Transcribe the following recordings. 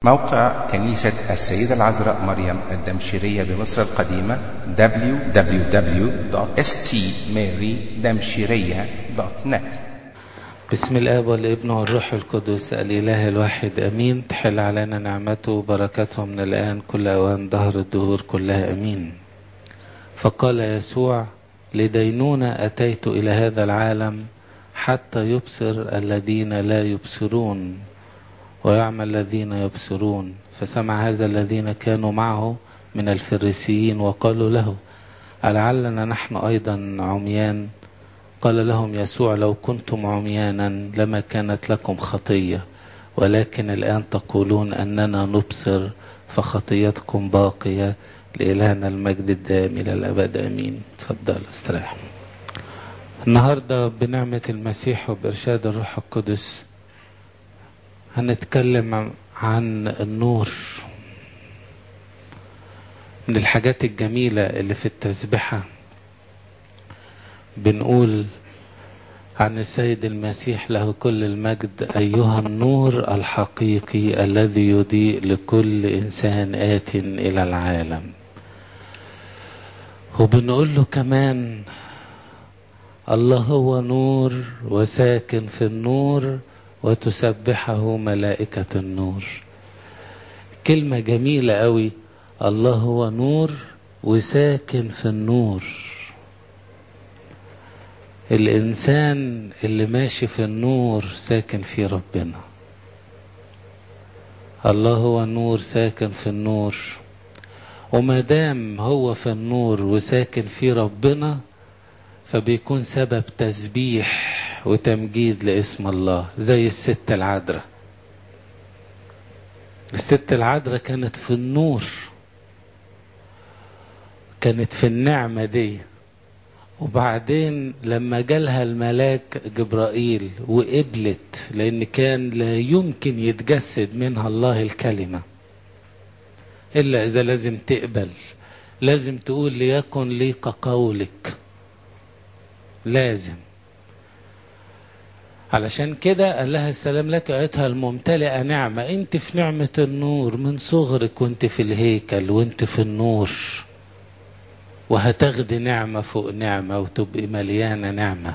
موقع كنيسة السيدة العذراء مريم الدمشقية بمصر القديمة www.stmarydamshiriya.net بسم الاب والابن والروح القدس الاله الواحد امين تحل علينا نعمته وبركاته من الان كل اوان دهر الدهور كلها امين فقال يسوع لدينونة اتيت الى هذا العالم حتى يبصر الذين لا يبصرون ويعمى الذين يبصرون فسمع هذا الذين كانوا معه من الفريسيين وقالوا له ألعلنا نحن أيضا عميان قال لهم يسوع لو كنتم عميانا لما كانت لكم خطية ولكن الآن تقولون أننا نبصر فخطيتكم باقية لإلهنا المجد الدائم إلى الأبد آمين تفضل استريح النهاردة بنعمة المسيح وبإرشاد الروح القدس هنتكلم عن النور من الحاجات الجميلة اللي في التسبحة بنقول عن السيد المسيح له كل المجد أيها النور الحقيقي الذي يضيء لكل إنسان آت إلى العالم وبنقول له كمان الله هو نور وساكن في النور وتسبحه ملائكة النور كلمة جميلة قوي الله هو نور وساكن في النور الإنسان اللي ماشي في النور ساكن في ربنا الله هو النور ساكن في النور وما دام هو في النور وساكن في ربنا فبيكون سبب تسبيح وتمجيد لاسم الله زي الست العذراء الست العذراء كانت في النور كانت في النعمة دي وبعدين لما جالها الملاك جبرائيل وقبلت لان كان لا يمكن يتجسد منها الله الكلمة الا اذا لازم تقبل لازم تقول ليكن لي كقولك لازم علشان كده قال لها السلام لك ايتها الممتلئه نعمه انت في نعمه النور من صغرك وانت في الهيكل وانت في النور وهتاخدي نعمه فوق نعمه وتبقي مليانه نعمه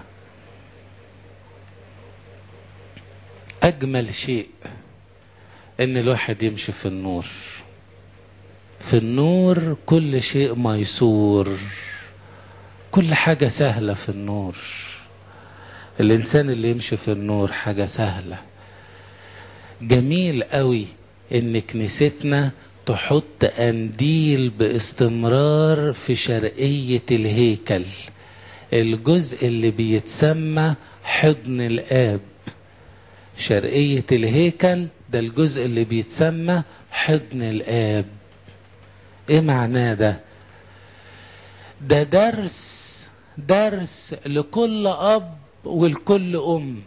اجمل شيء ان الواحد يمشي في النور في النور كل شيء ميسور كل حاجه سهله في النور الانسان اللي يمشي في النور حاجه سهله جميل قوي ان كنيستنا تحط قنديل باستمرار في شرقيه الهيكل الجزء اللي بيتسمى حضن الاب شرقيه الهيكل ده الجزء اللي بيتسمى حضن الاب ايه معناه ده ده درس درس لكل اب والكل أم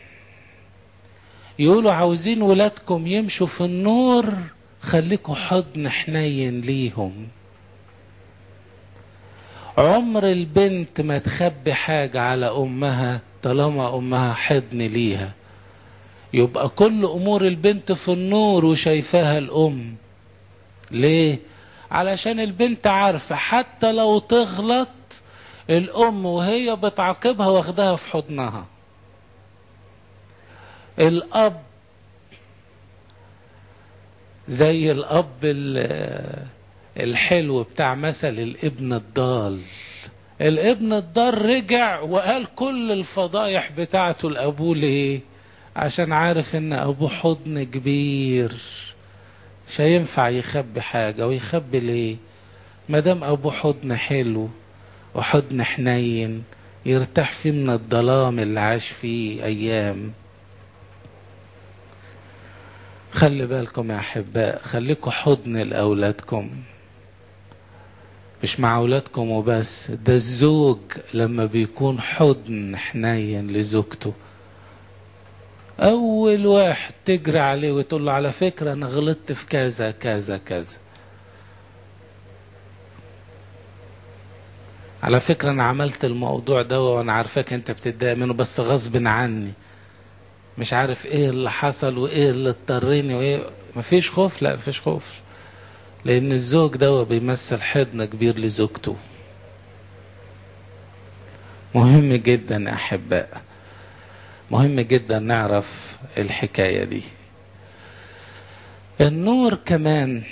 يقولوا عاوزين ولادكم يمشوا في النور خليكوا حضن حنين ليهم عمر البنت ما تخبي حاجة على أمها طالما أمها حضن ليها يبقى كل أمور البنت في النور وشايفاها الأم ليه؟ علشان البنت عارفة حتى لو تغلط الام وهي بتعاقبها واخدها في حضنها الاب زي الاب الحلو بتاع مثل الابن الضال الابن الضال رجع وقال كل الفضايح بتاعته لابوه ليه عشان عارف ان ابوه حضن كبير مش هينفع يخبي حاجه ويخبي ليه مادام ابوه حضن حلو وحضن حنين يرتاح فيه من الظلام اللي عاش فيه ايام خلي بالكم يا احباء خليكم حضن لاولادكم مش مع اولادكم وبس ده الزوج لما بيكون حضن حنين لزوجته اول واحد تجري عليه وتقول له على فكره انا غلطت في كذا كذا كذا على فكرة أنا عملت الموضوع ده وأنا عارفاك أنت بتتضايق منه بس غصب عني مش عارف إيه اللي حصل وإيه اللي اضطرني وإيه مفيش خوف لا مفيش خوف لان الزوج ده بيمثل حضن كبير لزوجته مهم جدا احباء مهم جدا نعرف الحكايه دي النور كمان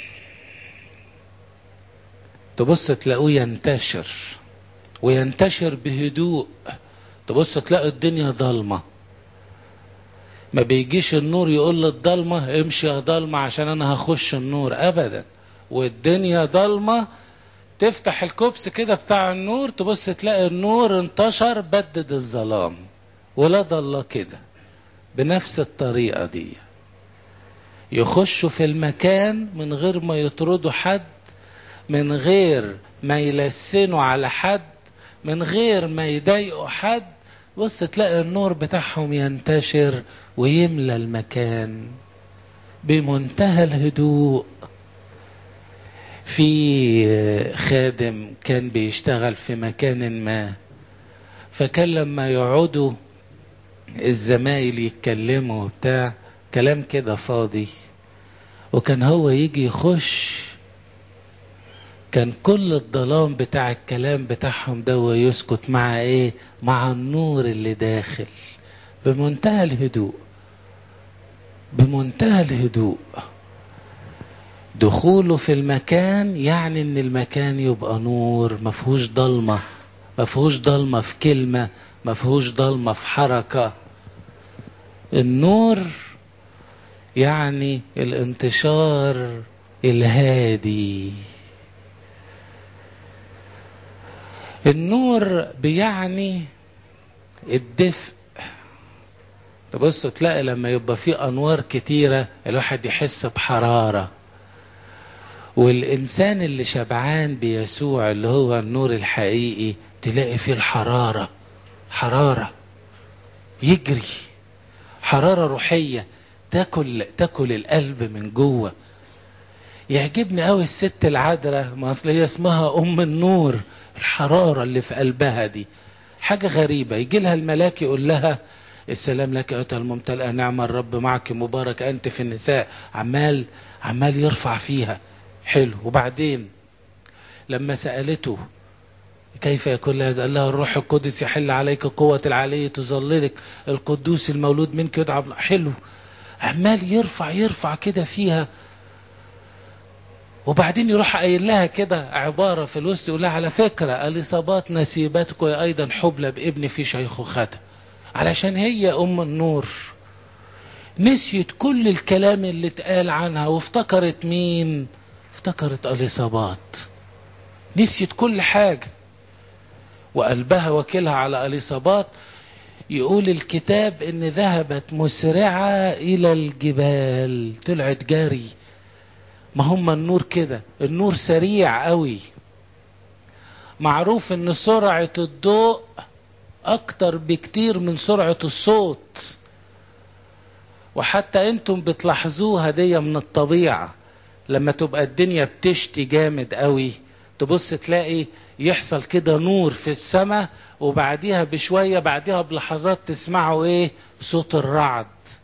تبص تلاقوه ينتشر وينتشر بهدوء تبص تلاقي الدنيا ضلمه ما بيجيش النور يقول للضلمه امشي يا ضلمه عشان انا هخش النور ابدا والدنيا ضلمه تفتح الكوبس كده بتاع النور تبص تلاقي النور انتشر بدد الظلام ولاد الله كده بنفس الطريقه دي يخشوا في المكان من غير ما يطردوا حد من غير ما يلسنوا على حد من غير ما يضايقوا حد بص تلاقي النور بتاعهم ينتشر ويملى المكان بمنتهى الهدوء في خادم كان بيشتغل في مكان ما فكان لما يقعدوا الزمايل يتكلموا وبتاع كلام كده فاضي وكان هو يجي يخش كان كل الظلام بتاع الكلام بتاعهم ده ويسكت مع ايه مع النور اللي داخل بمنتهى الهدوء بمنتهى الهدوء دخوله في المكان يعني ان المكان يبقى نور ما فيهوش ضلمه ما فيهوش ضلمه في كلمه ما فيهوش ضلمه في حركه النور يعني الانتشار الهادي النور بيعني الدفء تبص تلاقي لما يبقى في انوار كتيره الواحد يحس بحراره والإنسان اللي شبعان بيسوع اللي هو النور الحقيقي تلاقي فيه الحرارة حرارة يجري حرارة روحية تاكل تاكل القلب من جوه يعجبني قوي الست العذراء ما اصل هي اسمها ام النور الحراره اللي في قلبها دي حاجه غريبه يجي لها الملاك يقول لها السلام لك ايتها الممتلئه نعم الرب معك مبارك انت في النساء عمال عمال يرفع فيها حلو وبعدين لما سالته كيف يكون هذا قال لها الروح القدس يحل عليك قوة العلي تظللك القدوس المولود منك يدعى حلو عمال يرفع يرفع كده فيها وبعدين يروح قايل لها كده عبارة في الوسط يقول لها على فكرة الإصابات نسيبتك أيضا حبلى بابن في شيخوختها علشان هي أم النور نسيت كل الكلام اللي اتقال عنها وافتكرت مين افتكرت اليصابات نسيت كل حاجة وقلبها وكلها على اليصابات يقول الكتاب ان ذهبت مسرعة الى الجبال طلعت جاري ما هم النور كده النور سريع قوي معروف ان سرعة الضوء اكتر بكتير من سرعة الصوت وحتى انتم بتلاحظوها دي من الطبيعة لما تبقى الدنيا بتشتي جامد قوي تبص تلاقي يحصل كده نور في السماء وبعديها بشوية بعديها بلحظات تسمعوا ايه صوت الرعد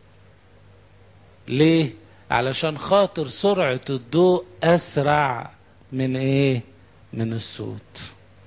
ليه علشان خاطر سرعة الضوء أسرع من إيه؟ من الصوت.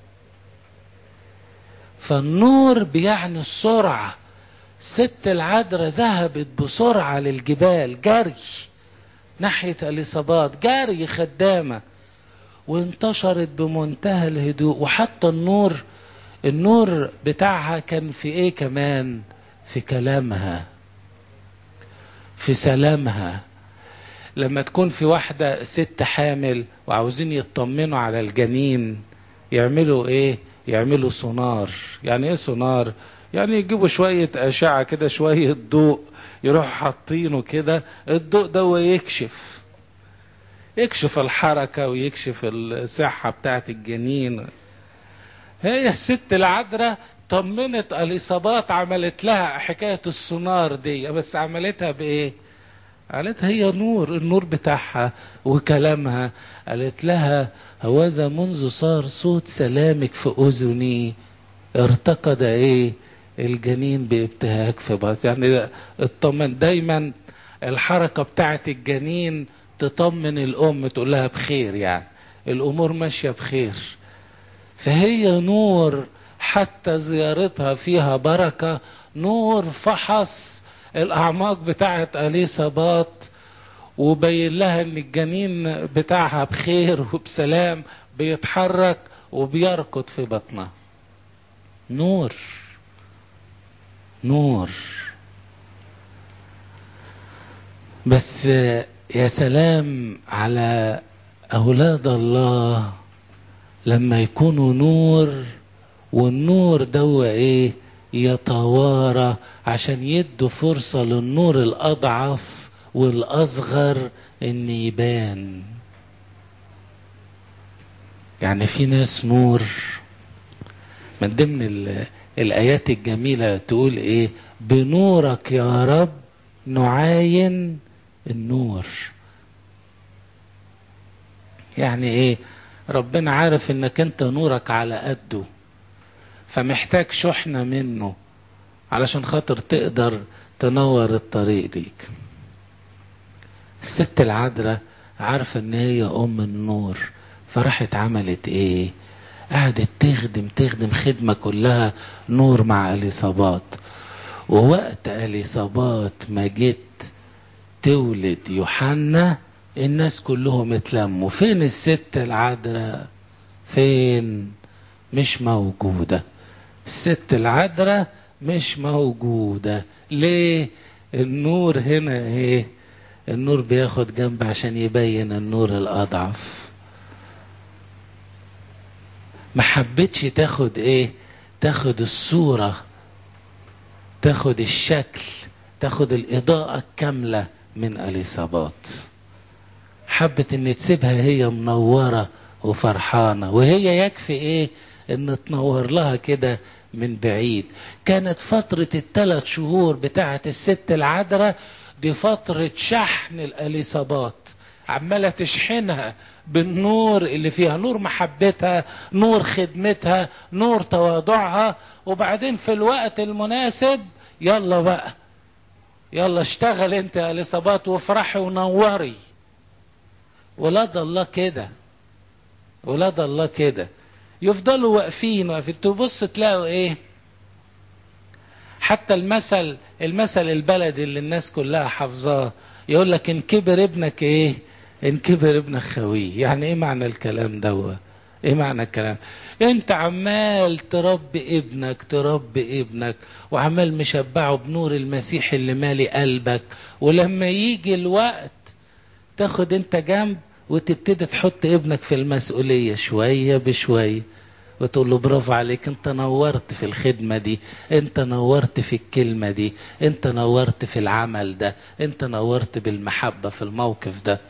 فالنور بيعني السرعة. ست العذراء ذهبت بسرعة للجبال جري ناحية اليصابات جري خدامة وانتشرت بمنتهى الهدوء وحتى النور النور بتاعها كان في ايه كمان في كلامها في سلامها لما تكون في واحدة ست حامل وعاوزين يطمنوا على الجنين يعملوا ايه يعملوا سونار يعني ايه سونار يعني يجيبوا شوية أشعة كده شوية ضوء يروحوا حاطينه كده الضوء ده يكشف يكشف الحركة ويكشف الصحة بتاعت الجنين هي الست العذراء طمنت اليصابات عملت لها حكاية السونار دي بس عملتها بإيه؟ قالت هي نور النور بتاعها وكلامها قالت لها هوذا منذ صار صوت سلامك في اذني ارتقد ايه الجنين بابتهاج في بطن يعني اطمن دايما الحركة بتاعت الجنين تطمن الأم تقول لها بخير يعني الأمور ماشية بخير فهي نور حتى زيارتها فيها بركة نور فحص الأعماق بتاعت أليصابات وبين لها ان الجنين بتاعها بخير وبسلام بيتحرك وبيركض في بطنها نور نور بس يا سلام على اولاد الله لما يكونوا نور والنور ده ايه يتوارى عشان يدوا فرصة للنور الأضعف والأصغر إن يبان يعني في ناس نور من ضمن الآيات الجميلة تقول إيه بنورك يا رب نعاين النور يعني إيه ربنا عارف إنك أنت نورك على قده فمحتاج شحنة منه علشان خاطر تقدر تنور الطريق ليك الست العذراء عارفة ان هي ام النور فراحت عملت ايه قعدت تخدم تخدم خدمة كلها نور مع اليصابات ووقت اليصابات ما جت تولد يوحنا الناس كلهم اتلموا فين الست العذراء فين مش موجودة الست العذراء مش موجودة ليه النور هنا ايه النور بياخد جنب عشان يبين النور الأضعف ما حبتش تاخد ايه تاخد الصورة تاخد الشكل تاخد الإضاءة الكاملة من اليصابات حبت ان تسيبها هي منورة وفرحانة وهي يكفي ايه ان تنور لها كده من بعيد كانت فترة الثلاث شهور بتاعت الست العذراء دي فترة شحن الاليصابات عمالة تشحنها بالنور اللي فيها نور محبتها نور خدمتها نور تواضعها وبعدين في الوقت المناسب يلا بقى يلا اشتغل انت يا اليصابات وافرحي ونوري ولاد الله كده ولاد الله كده يفضلوا واقفين واقفين تبص تلاقوا ايه حتى المثل المثل البلدي اللي الناس كلها حافظاه يقول لك ان كبر ابنك ايه ان كبر ابنك خويه يعني ايه معنى الكلام ده ايه معنى الكلام انت عمال تربي ابنك تربي ابنك وعمال مشبعه بنور المسيح اللي مالي قلبك ولما يجي الوقت تاخد انت جنب وتبتدي تحط ابنك في المسؤولية شوية بشوية وتقول له برافو عليك انت نورت في الخدمة دي انت نورت في الكلمة دي انت نورت في العمل ده انت نورت بالمحبة في الموقف ده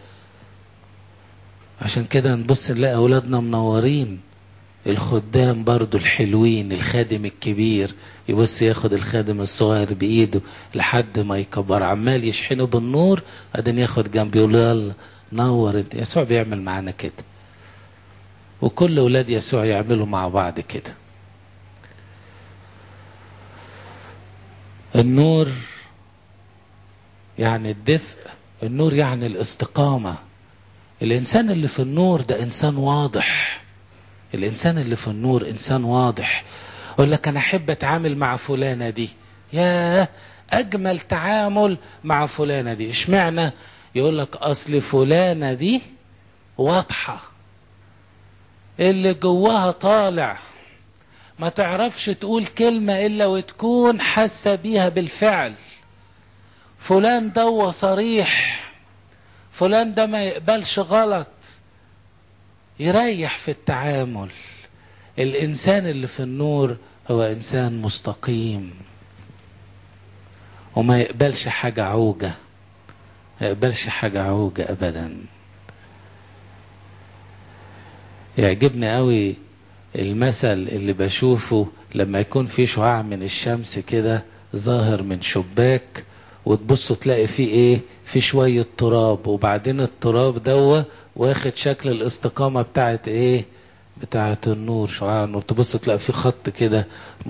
عشان كده نبص نلاقي اولادنا منورين الخدام برضو الحلوين الخادم الكبير يبص ياخد الخادم الصغير بايده لحد ما يكبر عمال يشحنه بالنور بعدين ياخد جنبه يقول له يلا نور انت يسوع بيعمل معانا كده وكل اولاد يسوع يعملوا مع بعض كده النور يعني الدفء النور يعني الاستقامة الإنسان اللي في النور ده إنسان واضح الإنسان اللي في النور إنسان واضح يقول لك أنا أحب أتعامل مع فلانة دي يا أجمل تعامل مع فلانة دي إشمعنى يقول لك أصل فلانة دي واضحة اللي جواها طالع ما تعرفش تقول كلمة إلا وتكون حاسة بيها بالفعل فلان ده صريح فلان ده ما يقبلش غلط يريح في التعامل الإنسان اللي في النور هو إنسان مستقيم وما يقبلش حاجة عوجة ما يقبلش حاجة عوجة أبدا يعجبني قوي المثل اللي بشوفه لما يكون في شعاع من الشمس كده ظاهر من شباك وتبصوا تلاقي فيه ايه في شوية تراب وبعدين التراب دوا واخد شكل الاستقامة بتاعت ايه بتاعت النور شعاع النور تبص تلاقي فيه خط كده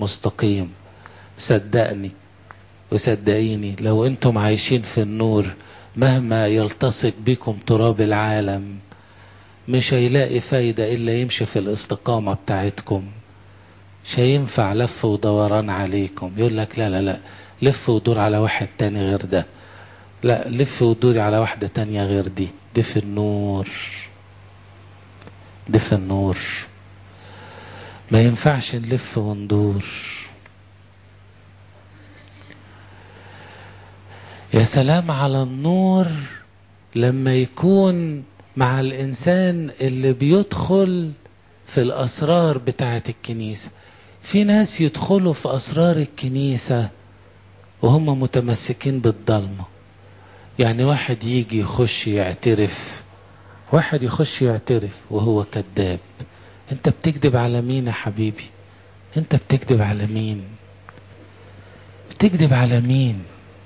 مستقيم صدقني وصدقيني لو انتم عايشين في النور مهما يلتصق بكم تراب العالم مش هيلاقي فايدة إلا يمشي في الاستقامة بتاعتكم مش هينفع لف ودوران عليكم يقول لك لا لا لا لف ودور على واحد تاني غير ده لا لف ودوري على واحدة تانية غير دي دي في النور دي في النور ما ينفعش نلف وندور يا سلام على النور لما يكون مع الإنسان اللي بيدخل في الأسرار بتاعة الكنيسة في ناس يدخلوا في أسرار الكنيسة وهم متمسكين بالضلمة يعني واحد يجي يخش يعترف واحد يخش يعترف وهو كذاب انت بتكذب على مين يا حبيبي انت بتكذب على مين بتكذب على مين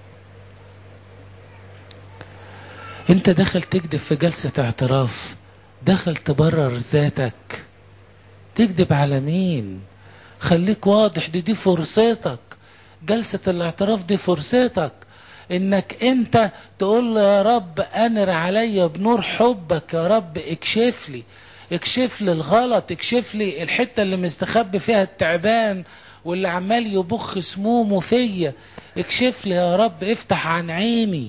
انت داخل تكذب في جلسة اعتراف داخل تبرر ذاتك تكذب على مين خليك واضح دي دي فرصتك جلسة الاعتراف دي فرصتك انك انت تقول له يا رب انر عليا بنور حبك يا رب اكشف لي اكشف لي الغلط اكشف لي الحتة اللي مستخبي فيها التعبان واللي عمال يبخ سمومه فيا اكشف لي يا رب افتح عن عيني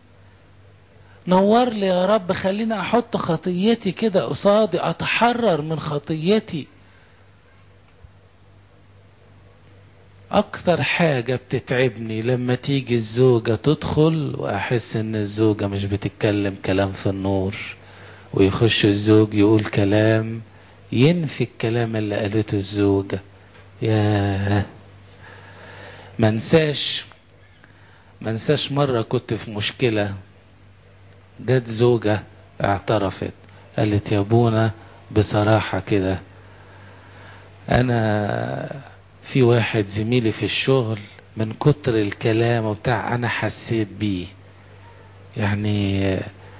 نور لي يا رب خليني احط خطيتي كده قصادي اتحرر من خطيتي اكتر حاجة بتتعبني لما تيجي الزوجة تدخل واحس ان الزوجة مش بتتكلم كلام في النور ويخش الزوج يقول كلام ينفي الكلام اللي قالته الزوجة ياه منساش منساش مرة كنت في مشكلة جت زوجة اعترفت قالت يا ابونا بصراحة كده انا في واحد زميلي في الشغل من كتر الكلام وبتاع انا حسيت بيه يعني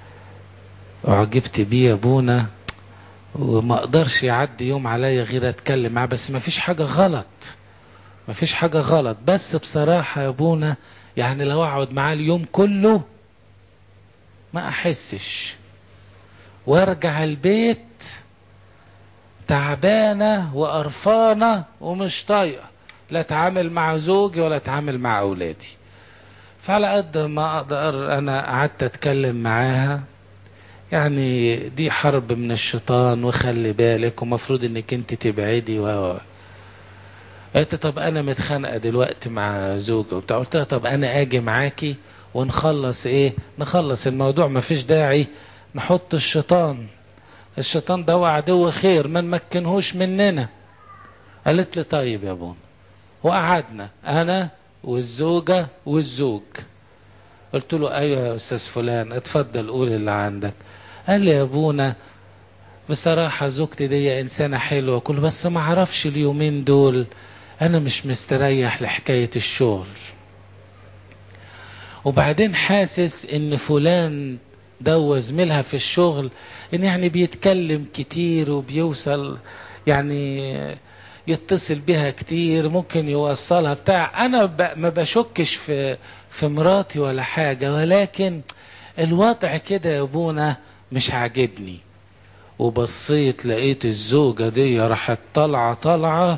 اعجبت بيه يا ابونا وما اقدرش يعدي يوم عليا غير اتكلم معاه بس ما فيش حاجة غلط ما فيش حاجة غلط بس بصراحة يا ابونا يعني لو اقعد معاه اليوم كله ما احسش وارجع البيت تعبانة وقرفانة ومش طايقة لا اتعامل مع زوجي ولا اتعامل مع اولادي فعلى قد ما اقدر انا قعدت اتكلم معاها يعني دي حرب من الشيطان وخلي بالك ومفروض انك انت تبعدي و قلت طب انا متخانقه دلوقتي مع زوجي وبتاع قلت لها طب انا اجي معاكي ونخلص ايه نخلص الموضوع مفيش داعي نحط الشيطان الشيطان ده هو عدو خير ما نمكنهوش مننا قالت لي طيب يا ابونا وقعدنا انا والزوجة والزوج قلت له ايوه يا استاذ فلان اتفضل قول اللي عندك قال لي يا ابونا بصراحة زوجتي دي انسانة حلوة كل بس ما اعرفش اليومين دول انا مش مستريح لحكاية الشغل وبعدين حاسس ان فلان ده زميلها في الشغل ان يعني بيتكلم كتير وبيوصل يعني يتصل بها كتير ممكن يوصلها بتاع انا ب... ما بشكش في في مراتي ولا حاجه ولكن الوضع كده يا ابونا مش عاجبني وبصيت لقيت الزوجه دي راحت طالعه طالعه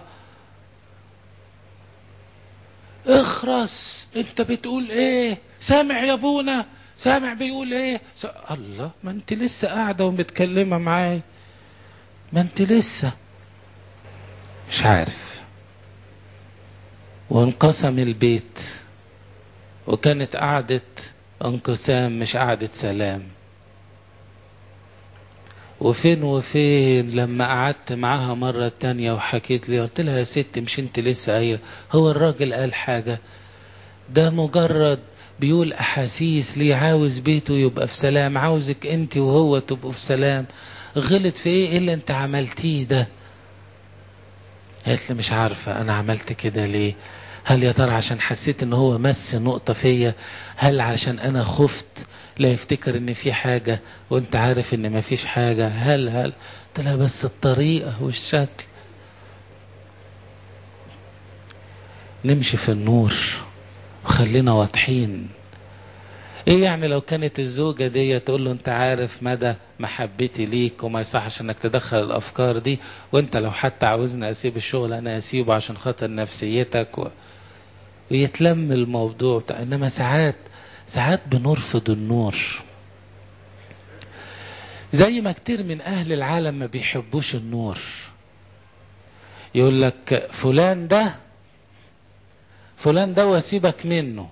اخرس انت بتقول ايه سامع يا ابونا سامع بيقول ايه س... الله ما انت لسه قاعده ومتكلمه معايا ما انت لسه مش عارف وانقسم البيت وكانت قعدة انقسام مش قعدة سلام وفين وفين لما قعدت معاها مرة تانية وحكيت لي قلت لها يا ست مش انت لسه قايلة هو الراجل قال حاجة ده مجرد بيقول احاسيس ليه عاوز بيته يبقى في سلام عاوزك انت وهو تبقوا في سلام غلط في ايه اللي انت عملتيه ده قالت لي مش عارفة انا عملت كده ليه هل يا ترى عشان حسيت ان هو مس نقطة فيا هل عشان انا خفت لا يفتكر ان في حاجة وانت عارف ان ما فيش حاجة هل هل قلت لها بس الطريقة والشكل نمشي في النور وخلينا واضحين ايه يعني لو كانت الزوجة دي تقول له انت عارف مدى محبتي ليك وما يصحش انك تدخل الافكار دي وانت لو حتى عاوزني اسيب الشغل انا اسيبه عشان خاطر نفسيتك و... ويتلم الموضوع بتاع انما ساعات ساعات بنرفض النور زي ما كتير من اهل العالم ما بيحبوش النور يقول لك فلان ده فلان ده واسيبك منه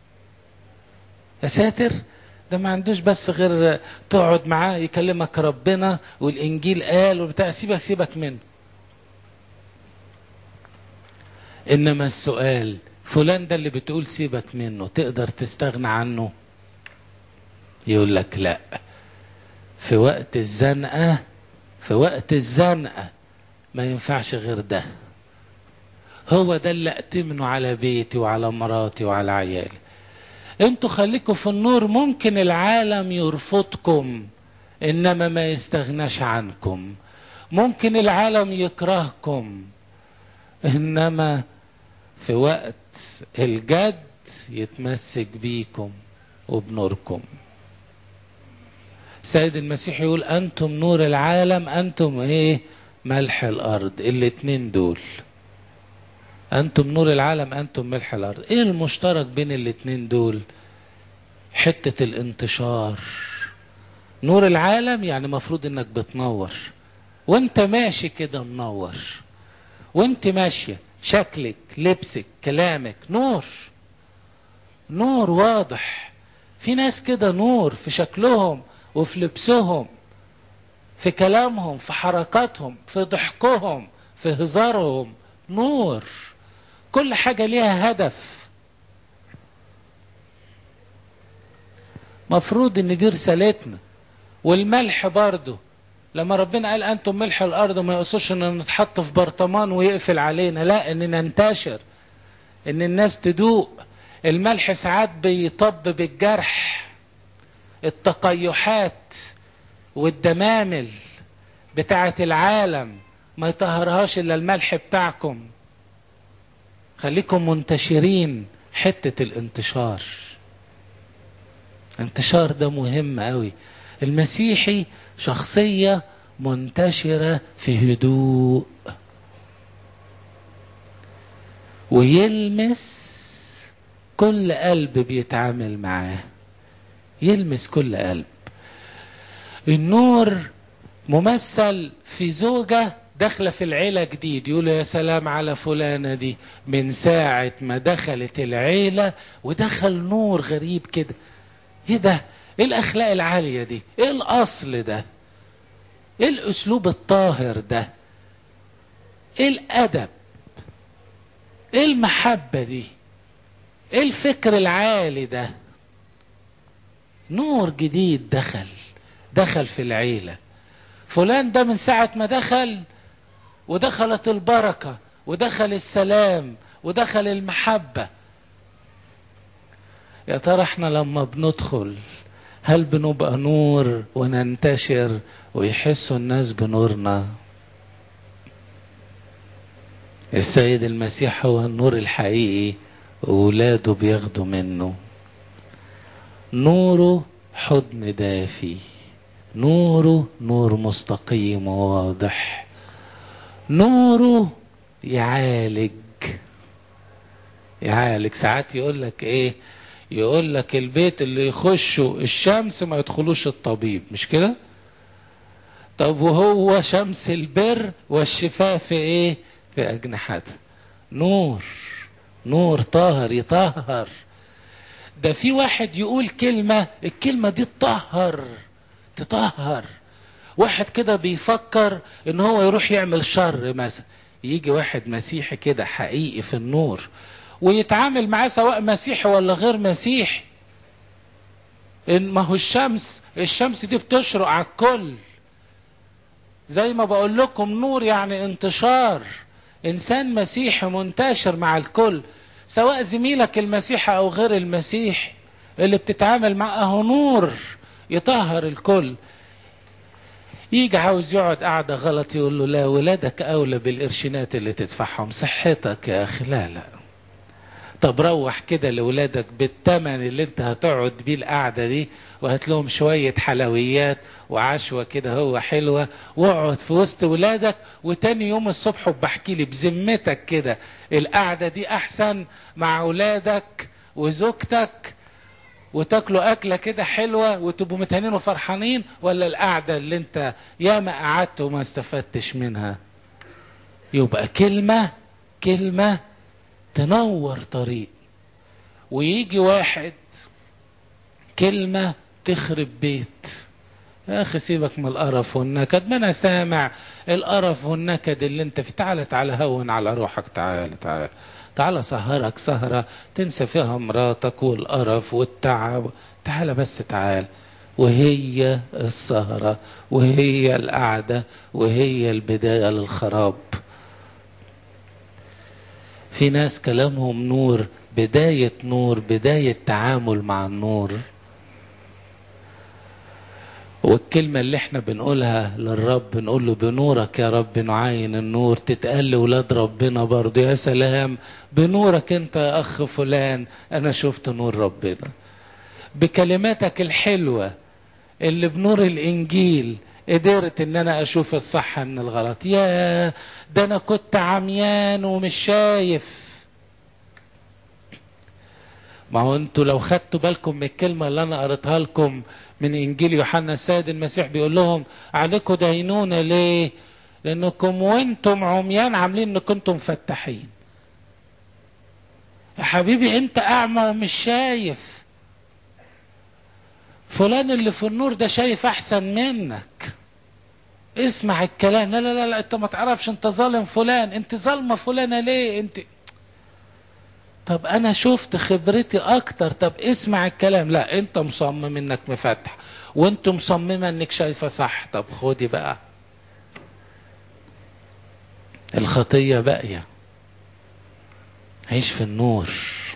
يا ساتر ده ما عندوش بس غير تقعد معاه يكلمك ربنا والانجيل قال وبتاع سيبك سيبك منه انما السؤال فلان ده اللي بتقول سيبك منه تقدر تستغنى عنه يقول لك لا في وقت الزنقه في وقت الزنقه ما ينفعش غير ده هو ده اللي اتمنه على بيتي وعلى مراتي وعلى عيالي انتوا خليكم في النور ممكن العالم يرفضكم انما ما يستغناش عنكم ممكن العالم يكرهكم انما في وقت الجد يتمسك بيكم وبنوركم سيد المسيح يقول انتم نور العالم انتم ايه ملح الارض الاتنين دول انتم نور العالم انتم ملح الارض ايه المشترك بين الاتنين دول حتة الانتشار نور العالم يعني مفروض انك بتنور وانت ماشي كده منور وانت ماشية شكلك لبسك كلامك نور نور واضح في ناس كده نور في شكلهم وفي لبسهم في كلامهم في حركاتهم في ضحكهم في هزارهم نور كل حاجة ليها هدف مفروض ان دي رسالتنا والملح برضه لما ربنا قال انتم ملح الارض ما يقصوش ان نتحط في برطمان ويقفل علينا لا ان ننتشر ان الناس تدوق الملح ساعات بيطب بالجرح التقيحات والدمامل بتاعة العالم ما يطهرهاش الا الملح بتاعكم خليكم منتشرين حتة الانتشار انتشار ده مهم قوي المسيحي شخصية منتشرة في هدوء ويلمس كل قلب بيتعامل معاه يلمس كل قلب النور ممثل في زوجة داخلة في العيلة جديد يقولوا يا سلام على فلانة دي من ساعة ما دخلت العيلة ودخل نور غريب كده ايه ده ايه الاخلاق العالية دي ايه الاصل ده ايه الاسلوب الطاهر ده ايه الادب ايه المحبة دي ايه الفكر العالي ده نور جديد دخل دخل في العيلة فلان ده من ساعة ما دخل ودخلت البركة ودخل السلام ودخل المحبة يا ترى احنا لما بندخل هل بنبقى نور وننتشر ويحسوا الناس بنورنا السيد المسيح هو النور الحقيقي وولاده بياخدوا منه نوره حضن دافي نوره نور مستقيم وواضح نوره يعالج يعالج ساعات يقول لك ايه يقول لك البيت اللي يخشه الشمس ما يدخلوش الطبيب مش كده طب وهو شمس البر والشفاء في ايه في اجنحتها نور نور طاهر يطهر ده في واحد يقول كلمة الكلمة دي تطهر تطهر واحد كده بيفكر ان هو يروح يعمل شر مثلا يجي واحد مسيحي كده حقيقي في النور ويتعامل معاه سواء مسيحي ولا غير مسيحي ان ما هو الشمس الشمس دي بتشرق على الكل زي ما بقول لكم نور يعني انتشار انسان مسيحي منتشر مع الكل سواء زميلك المسيحي او غير المسيحي اللي بتتعامل معه نور يطهر الكل يجي عاوز يقعد قاعدة غلط يقول له لا ولادك أولى بالقرشينات اللي تدفعهم صحتك يا أخي لا لا طب روح كده لاولادك بالثمن اللي انت هتقعد بيه القعده دي وهات لهم شويه حلويات وعشوه كده هو حلوه واقعد في وسط ولادك وتاني يوم الصبح وبحكي لي بذمتك كده القعده دي احسن مع اولادك وزوجتك وتاكلوا اكله كده حلوه وتبقوا متهانين وفرحانين ولا القعده اللي انت ياما قعدت وما استفدتش منها يبقى كلمه كلمه تنور طريق ويجي واحد كلمه تخرب بيت يا اخي سيبك من القرف والنكد ما انا سامع القرف والنكد اللي انت فيه تعالى تعالى هون على روحك تعالى تعالى تعالى سهرك سهرة تنسى فيها مراتك والقرف والتعب تعالى بس تعال وهي السهرة وهي القعدة وهي البداية للخراب في ناس كلامهم نور بداية نور بداية تعامل مع النور والكلمة اللي احنا بنقولها للرب نقول له بنورك يا رب نعاين النور تتقال لولاد ربنا برضه يا سلام بنورك انت يا اخ فلان انا شفت نور ربنا بكلماتك الحلوة اللي بنور الانجيل قدرت ان انا اشوف الصح من الغلط يا ده انا كنت عميان ومش شايف ما هو انتوا لو خدتوا بالكم من الكلمة اللي انا قريتها لكم من انجيل يوحنا السيد المسيح بيقول لهم عليكم دينونة ليه لانكم وانتم عميان عاملين انكم انتم مفتحين يا حبيبي انت اعمى ومش شايف فلان اللي في النور ده شايف احسن منك اسمع الكلام لا لا لا, لا انت ما تعرفش انت ظالم فلان انت ظالمه فلانه ليه انت طب انا شفت خبرتي اكتر طب اسمع الكلام لا انت مصمم انك مفتح وانت مصممه انك شايفه صح طب خدي بقى الخطيه باقيه عيش في النور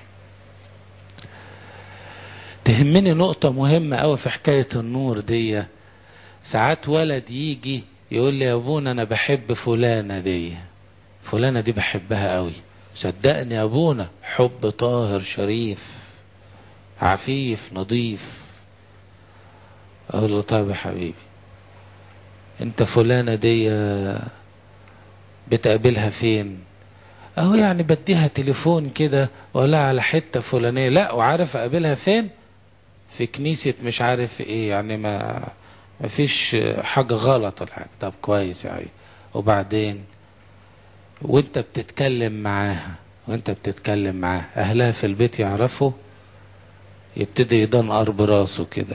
تهمني نقطة مهمة أوي في حكاية النور دي ساعات ولد يجي يقول لي يا ابونا أنا بحب فلانة دي فلانة دي بحبها أوي صدقني يا ابونا حب طاهر شريف عفيف نظيف اقول له طيب يا حبيبي انت فلانة دي بتقابلها فين اهو يعني بديها تليفون كده ولا على حتة فلانية لا وعارف اقابلها فين في كنيسة مش عارف ايه يعني ما ما فيش حاجة غلط ولا حاجة طب كويس يا عيني وبعدين وانت بتتكلم معاها وانت بتتكلم معاها اهلها في البيت يعرفوا يبتدي يدنقر براسه كده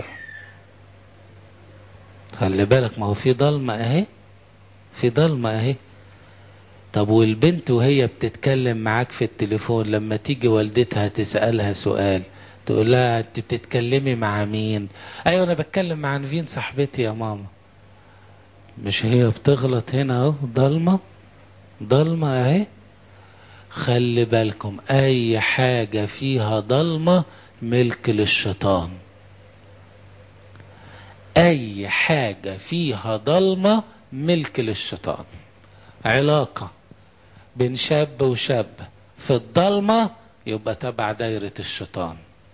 خلي بالك ما هو في ضلمة اهي في ضلمة اهي طب والبنت وهي بتتكلم معاك في التليفون لما تيجي والدتها تسألها سؤال تقول لها انت بتتكلمي مع مين ايوه انا بتكلم مع نفين صاحبتي يا ماما مش هي بتغلط هنا اهو ضلمه ضلمة اهي خلي بالكم اي حاجة فيها ضلمة ملك للشيطان اي حاجة فيها ضلمة ملك للشيطان علاقة بين شاب وشاب في الضلمة يبقى تبع دايرة الشيطان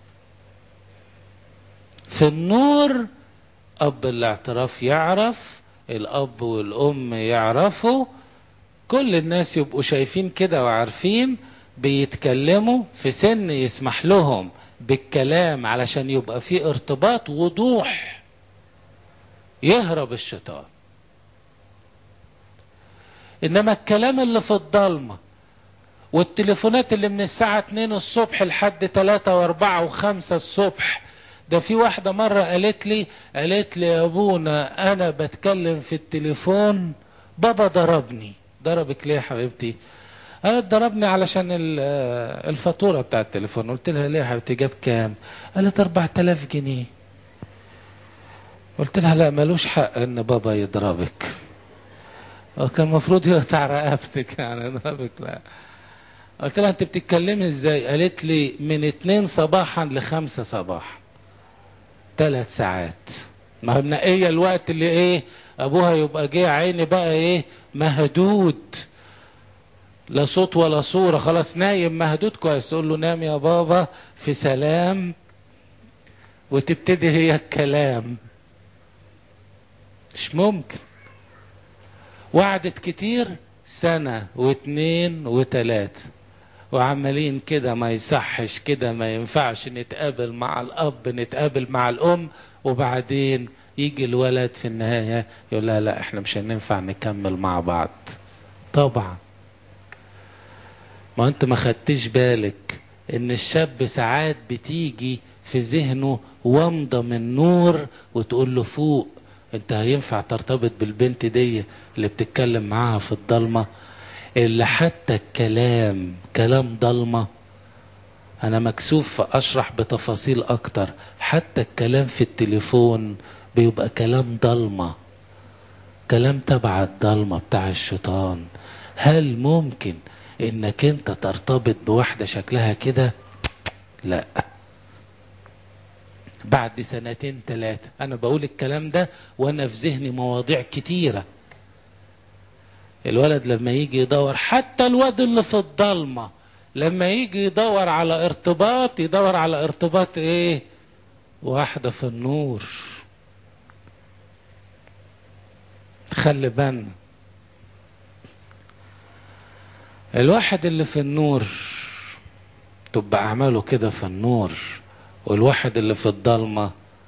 في النور اب الاعتراف يعرف الاب والام يعرفوا كل الناس يبقوا شايفين كده وعارفين بيتكلموا في سن يسمح لهم بالكلام علشان يبقى في ارتباط وضوح يهرب الشيطان انما الكلام اللي في الضلمة والتليفونات اللي من الساعة 2 الصبح لحد 3 و4 و5 الصبح ده في واحدة مرة قالت لي قالت لي يا ابونا انا بتكلم في التليفون بابا ضربني ضربك ليه يا حبيبتي قالت ضربني علشان الفاتوره بتاع التليفون قلت لها ليه يا حبيبتي جاب كام قالت 4000 جنيه قلت لها لا ملوش حق ان بابا يضربك وكان المفروض يقطع رقبتك يعني يضربك لا قلت لها انت بتتكلمي ازاي قالت لي من اتنين صباحا لخمسة صباحا ثلاث ساعات ما هي منقيه الوقت اللي ايه ابوها يبقى جه عيني بقى ايه مهدود لا صوت ولا صورة خلاص نايم مهدود كويس تقول له نام يا بابا في سلام وتبتدي هي الكلام مش ممكن وعدت كتير سنة واتنين وتلاتة وعمالين كده ما يصحش كده ما ينفعش نتقابل مع الأب نتقابل مع الأم وبعدين يجي الولد في النهاية يقول لا لا احنا مش هننفع نكمل مع بعض طبعا ما انت ما خدتش بالك ان الشاب ساعات بتيجي في ذهنه ومضة من نور وتقول له فوق انت هينفع ترتبط بالبنت دي اللي بتتكلم معاها في الضلمة اللي حتى الكلام كلام ضلمة انا مكسوف اشرح بتفاصيل اكتر حتى الكلام في التليفون بيبقى كلام ضلمة كلام تبع الضلمة بتاع الشيطان هل ممكن انك انت ترتبط بواحدة شكلها كده لا بعد سنتين ثلاثة أنا بقول الكلام ده وأنا في ذهني مواضيع كتيرة الولد لما يجي يدور حتى الواد اللي في الضلمة لما يجي يدور على ارتباط يدور على ارتباط ايه واحدة في النور خلي بالنا الواحد اللي في النور تبقى أعماله كده في النور والواحد اللي في الضلمة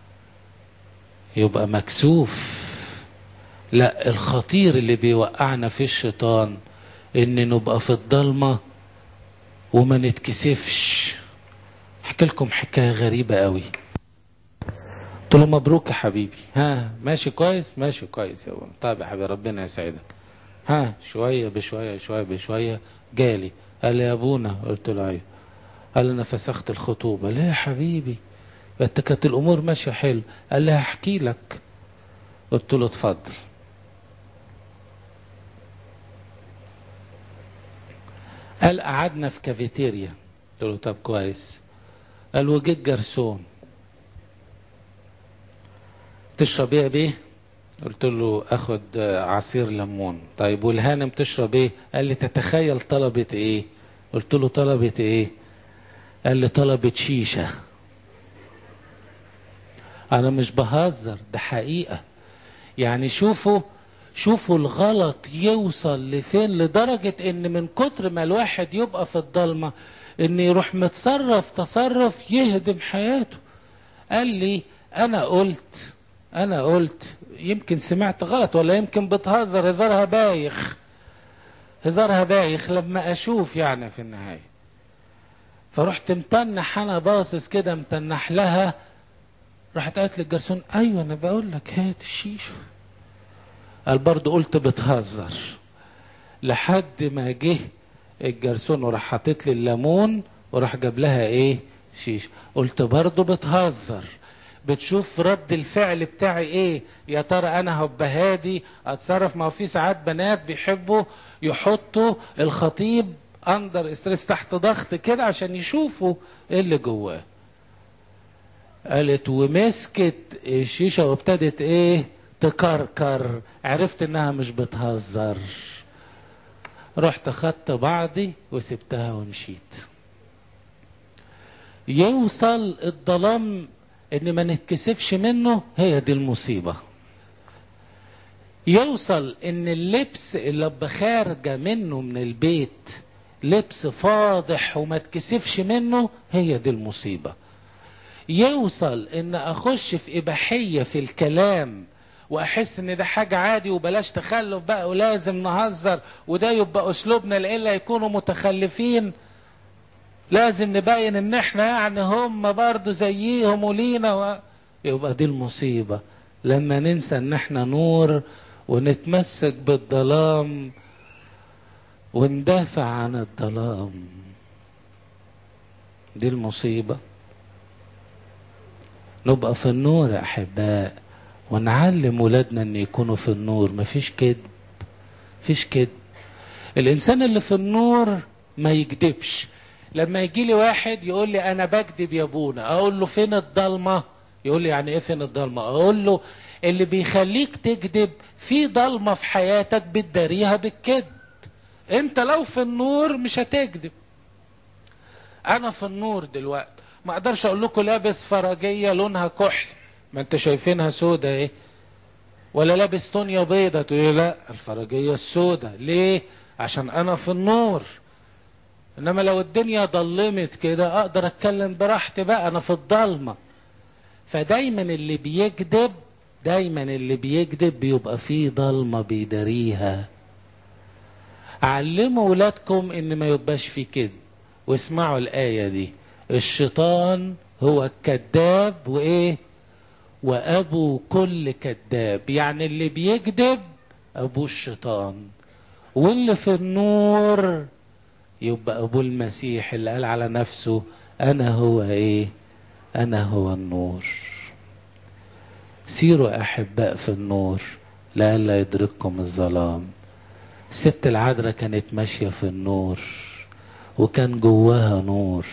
يبقى مكسوف لا الخطير اللي بيوقعنا في الشيطان ان نبقى في الضلمة وما نتكسفش احكي لكم حكاية غريبة قوي قلت له مبروك يا حبيبي ها ماشي كويس ماشي كويس يا ابو طيب يا حبيبي ربنا يسعدك ها شوية بشوية شوية بشوية جالي قال لي يا ابونا قلت له ايوه قال انا فسخت الخطوبة ليه يا حبيبي انت كانت الامور ماشية حلو قال لي هحكي لك قلت له اتفضل قال قعدنا في كافيتيريا قلت له طب كويس قال وجيت جرسون تشرب ايه يا بيه قلت له اخد عصير ليمون طيب والهانم تشرب ايه قال لي تتخيل طلبت ايه قلت له طلبت ايه قال لي طلبت شيشه انا مش بهزر ده حقيقه يعني شوفوا شوفوا الغلط يوصل لفين لدرجة ان من كتر ما الواحد يبقى في الضلمة ان يروح متصرف تصرف يهدم حياته قال لي انا قلت انا قلت يمكن سمعت غلط ولا يمكن بتهزر هزارها بايخ هزارها بايخ لما اشوف يعني في النهاية فرحت متنح انا باصص كده متنح لها راحت قالت للجرسون ايوه انا بقول لك هات الشيشه قال برضه قلت بتهزر لحد ما جه الجرسون وراح حاطط لي الليمون وراح جاب لها ايه شيشه قلت برضه بتهزر بتشوف رد الفعل بتاعي ايه يا ترى انا هبقى هادي اتصرف ما هو في ساعات بنات بيحبوا يحطوا الخطيب اندر استريس تحت ضغط كده عشان يشوفوا ايه اللي جواه قالت ومسكت الشيشه وابتدت ايه تكركر عرفت انها مش بتهزر رحت خدت بعضي وسبتها ومشيت يوصل الظلام ان ما نتكسفش منه هي دي المصيبه يوصل ان اللبس اللي خارجه منه من البيت لبس فاضح وما تكسفش منه هي دي المصيبه يوصل ان اخش في اباحيه في الكلام واحس ان ده حاجه عادي وبلاش تخلف بقى ولازم نهزر وده يبقى اسلوبنا لإلا يكونوا متخلفين لازم نبين ان احنا يعني هم برضو زيهم ولينا و... يبقى دي المصيبه لما ننسى ان احنا نور ونتمسك بالظلام وندافع عن الظلام دي المصيبه نبقى في النور يا احباء ونعلم ولادنا ان يكونوا في النور مفيش كذب مفيش كذب الانسان اللي في النور ما يكذبش لما يجي لي واحد يقول لي انا بكذب يا ابونا اقول له فين الضلمه يقول لي يعني ايه فين الضلمه اقول له اللي بيخليك تكذب في ضلمه في حياتك بتداريها بالكذب انت لو في النور مش هتكذب انا في النور دلوقتي ما اقدرش اقول لكم لابس فرجيه لونها كحل ما انت شايفينها سودة ايه ولا لابس تونيا بيضة تقول لا الفرجيه السودة ليه عشان انا في النور انما لو الدنيا ضلمت كده اقدر اتكلم براحتي بقى انا في الضلمه فدايما اللي بيكذب دايما اللي بيكذب بيبقى فيه ضلمه بيداريها علموا ولادكم ان ما يبقاش فيه كذب واسمعوا الايه دي الشيطان هو الكذاب وايه وابو كل كذاب يعني اللي بيكذب ابوه الشيطان واللي في النور يبقى ابو المسيح اللي قال على نفسه انا هو ايه انا هو النور سيروا احباء في النور لئلا يدرككم الظلام الست العذراء كانت ماشيه في النور وكان جواها نور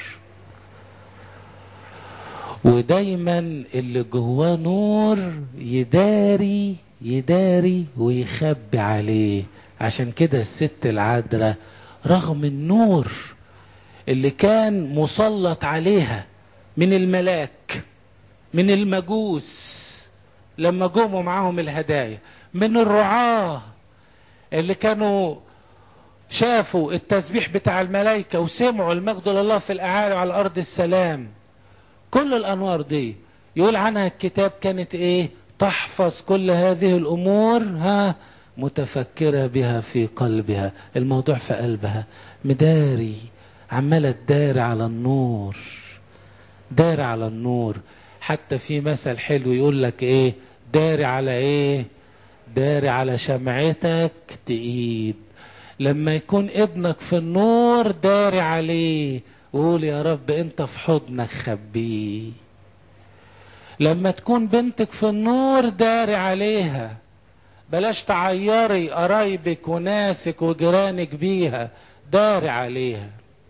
ودايما اللي جواه نور يداري يداري ويخبي عليه عشان كده الست العذراء رغم النور اللي كان مسلط عليها من الملاك من المجوس لما جموا معاهم الهدايا من الرعاة اللي كانوا شافوا التسبيح بتاع الملائكة وسمعوا المجد لله في الأعالي وعلى الأرض السلام كل الأنوار دي يقول عنها الكتاب كانت إيه تحفظ كل هذه الأمور ها متفكرة بها في قلبها الموضوع في قلبها مداري عمالة تداري على النور داري على النور حتى في مثل حلو يقول لك ايه داري على ايه داري على شمعتك تقيد لما يكون ابنك في النور داري عليه وقول يا رب انت في حضنك خبيه لما تكون بنتك في النور داري عليها بلاش تعيري قرايبك وناسك وجيرانك بيها داري عليها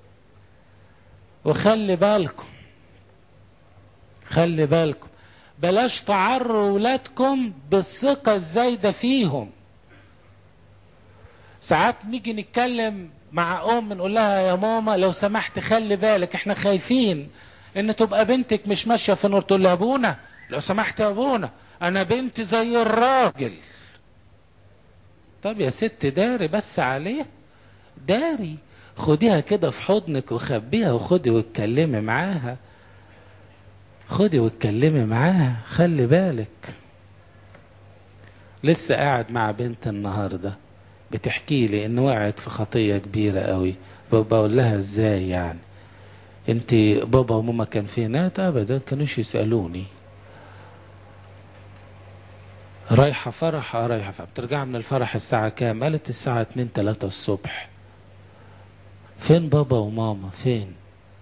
وخلي بالكم خلي بالكم بلاش تعروا ولادكم بالثقة الزايدة فيهم ساعات نيجي نتكلم مع ام نقول لها يا ماما لو سمحت خلي بالك احنا خايفين ان تبقى بنتك مش ماشيه في نور تقول لها ابونا لو سمحت يا ابونا انا بنتي زي الراجل طب يا ست داري بس عليه داري خديها كده في حضنك وخبيها وخدي واتكلمي معاها خدي واتكلمي معاها خلي بالك لسه قاعد مع بنت النهارده بتحكي لي ان وقعت في خطيه كبيره قوي بقول لها ازاي يعني انت بابا وماما كان فين ابدا كانوش يسالوني رايحه فرح اه رايحه فرح بترجع من الفرح الساعه كام قالت الساعه 2 3 الصبح فين بابا وماما فين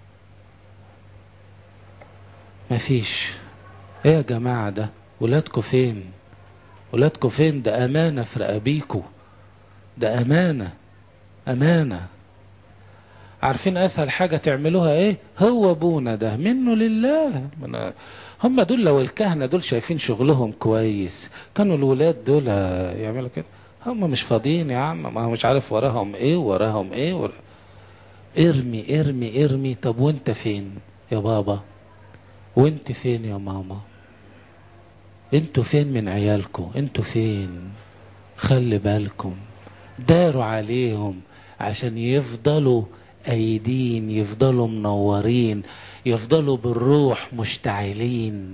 مفيش ايه يا جماعه ده ولادكم فين ولادكم فين ده امانه في رقابيكوا ده امانه امانه عارفين اسهل حاجه تعملوها ايه هو ابونا ده منه لله من هم دول لو الكهنه دول شايفين شغلهم كويس كانوا الولاد دول يعملوا كده هم مش فاضيين يا عم ما هو مش عارف وراهم ايه وراهم ايه ورا... ارمي ارمي ارمي طب وانت فين يا بابا وانت فين يا ماما انتوا فين من عيالكم انتوا فين خلي بالكم داروا عليهم عشان يفضلوا ايدين يفضلوا منورين يفضلوا بالروح مشتعلين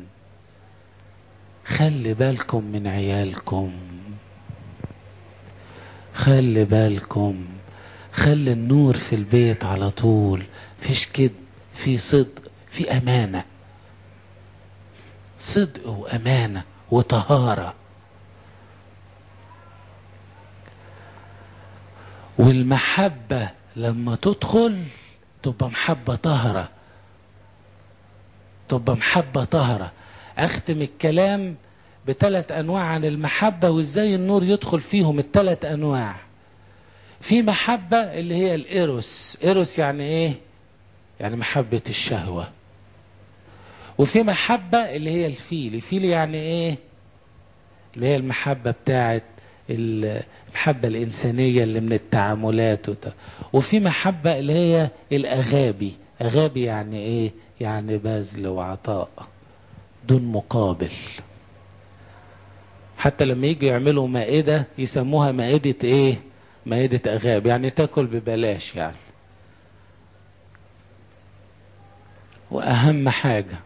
خلي بالكم من عيالكم خلي بالكم خلي النور في البيت على طول فيش كده في صدق في امانه صدق وامانه وطهاره والمحبه لما تدخل تبقى محبه طهره تبقى محبه طهره اختم الكلام بثلاث انواع عن المحبه وازاي النور يدخل فيهم الثلاث انواع في محبه اللي هي الايروس ايروس يعني ايه يعني محبه الشهوه وفي محبة اللي هي الفيل الفيل يعني ايه اللي هي المحبة بتاعت المحبة الإنسانية اللي من التعاملات وده. وفي محبة اللي هي الأغابي أغابي يعني إيه يعني بذل وعطاء دون مقابل حتى لما يجوا يعملوا مائدة يسموها مائدة إيه مائدة أغاب يعني تاكل ببلاش يعني وأهم حاجة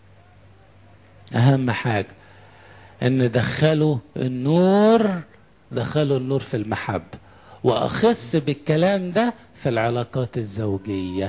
أهم حاجة إن دخلوا النور دخلوا النور في المحبة وأخص بالكلام ده في العلاقات الزوجية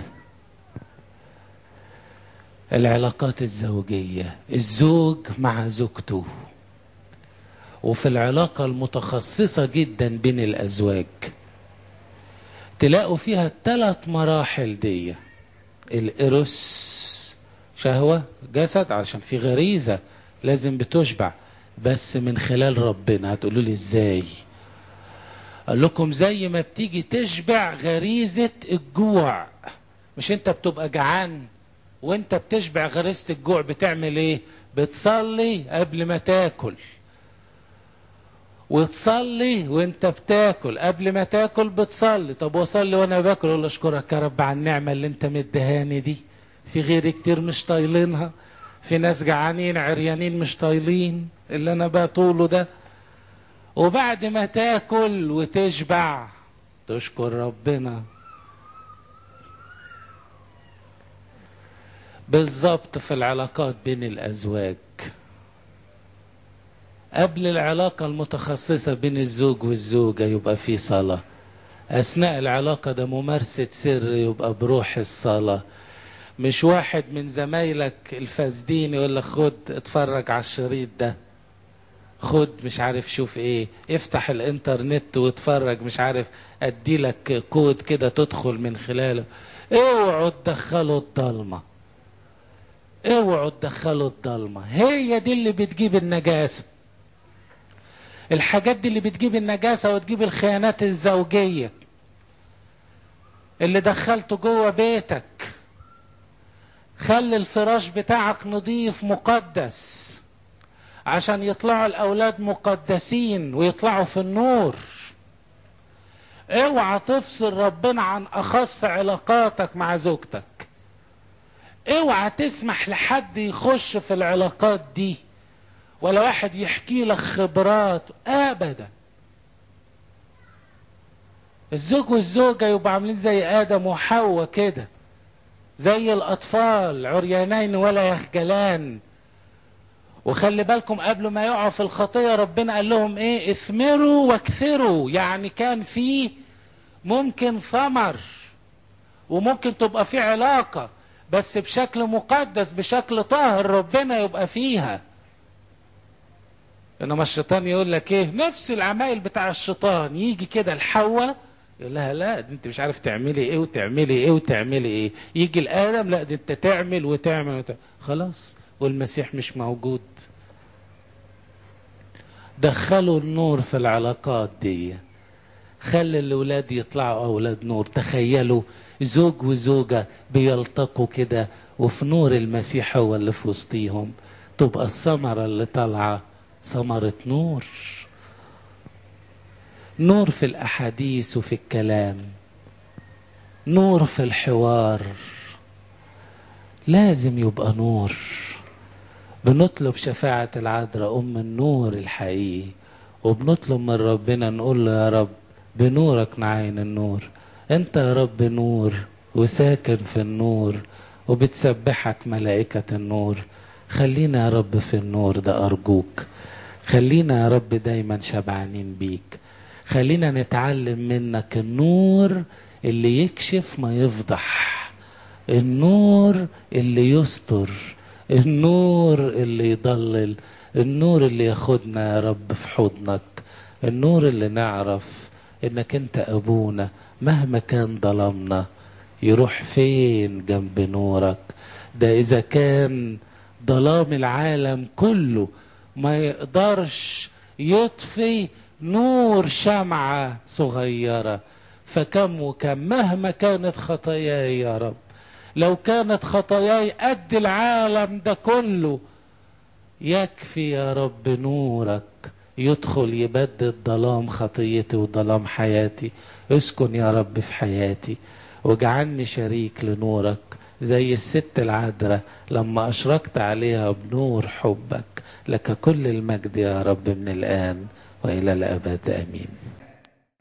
العلاقات الزوجية الزوج مع زوجته وفي العلاقة المتخصصة جدا بين الأزواج تلاقوا فيها الثلاث مراحل دي الإروس شهوة جسد علشان في غريزة لازم بتشبع بس من خلال ربنا هتقولوا لي ازاي قال لكم زي ما بتيجي تشبع غريزة الجوع مش انت بتبقى جعان وانت بتشبع غريزة الجوع بتعمل ايه بتصلي قبل ما تاكل وتصلي وانت بتاكل قبل ما تاكل بتصلي طب وصلي وانا باكل اقول اشكرك يا رب على النعمه اللي انت مدهاني دي في غيري كتير مش طايلينها في ناس جعانين عريانين مش طايلين اللي انا بطوله ده وبعد ما تاكل وتشبع تشكر ربنا بالظبط في العلاقات بين الازواج قبل العلاقة المتخصصة بين الزوج والزوجة يبقى في صلاة أثناء العلاقة ده ممارسة سر يبقى بروح الصلاة مش واحد من زمايلك الفاسدين يقول لك خد اتفرج على الشريط ده خد مش عارف شوف ايه افتح الانترنت واتفرج مي عارف ادي لك كود كده تدخل من خلاله اوعوا تدخلوا الضلمة اوعوا تدخلوا الضلمة هي دي اللي بتجيب النجاسة الحاجات دي اللي بتجيب النجاسة وتجيب الخيانات الزوجية اللي دخلته جوه بيتك خلي الفراش بتاعك نظيف مقدس عشان يطلعوا الاولاد مقدسين ويطلعوا في النور اوعى تفصل ربنا عن اخص علاقاتك مع زوجتك اوعى تسمح لحد يخش في العلاقات دي ولا واحد يحكي لك خبرات ابدا الزوج والزوجة يبقى عاملين زي ادم وحواء كده زي الاطفال عريانين ولا يخجلان وخلي بالكم قبل ما يقعوا في الخطيه ربنا قال لهم ايه اثمروا واكثروا يعني كان في ممكن ثمر وممكن تبقى في علاقه بس بشكل مقدس بشكل طاهر ربنا يبقى فيها انما الشيطان يقول لك ايه نفس العمايل بتاع الشيطان يجي كده الحواء يقول لها لا دي انت مش عارف تعملي ايه وتعملي ايه وتعملي ايه يجي الادم لا دي انت تعمل وتعمل, وتعمل. خلاص والمسيح مش موجود دخلوا النور في العلاقات دي خلي الاولاد يطلعوا اولاد نور تخيلوا زوج وزوجة بيلتقوا كده وفي نور المسيح هو اللي في وسطيهم تبقى الثمرة اللي طالعة ثمرة نور نور في الاحاديث وفي الكلام نور في الحوار لازم يبقى نور بنطلب شفاعة العذراء أم النور الحقيقي وبنطلب من ربنا نقول له يا رب بنورك نعين النور انت يا رب نور وساكن في النور وبتسبحك ملائكة النور خلينا يا رب في النور ده أرجوك خلينا يا رب دايما شبعانين بيك خلينا نتعلم منك النور اللي يكشف ما يفضح النور اللي يستر النور اللي يضلل النور اللي ياخدنا يا رب في حضنك النور اللي نعرف انك انت ابونا مهما كان ظلمنا يروح فين جنب نورك ده اذا كان ظلام العالم كله ما يقدرش يطفي نور شمعة صغيرة فكم وكم مهما كانت خطاياي يا رب لو كانت خطاياي قد العالم ده كله يكفي يا رب نورك يدخل يبدد ظلام خطيتي وظلام حياتي اسكن يا رب في حياتي واجعلني شريك لنورك زي الست العذراء لما أشركت عليها بنور حبك لك كل المجد يا رب من الآن وإلى الأبد آمين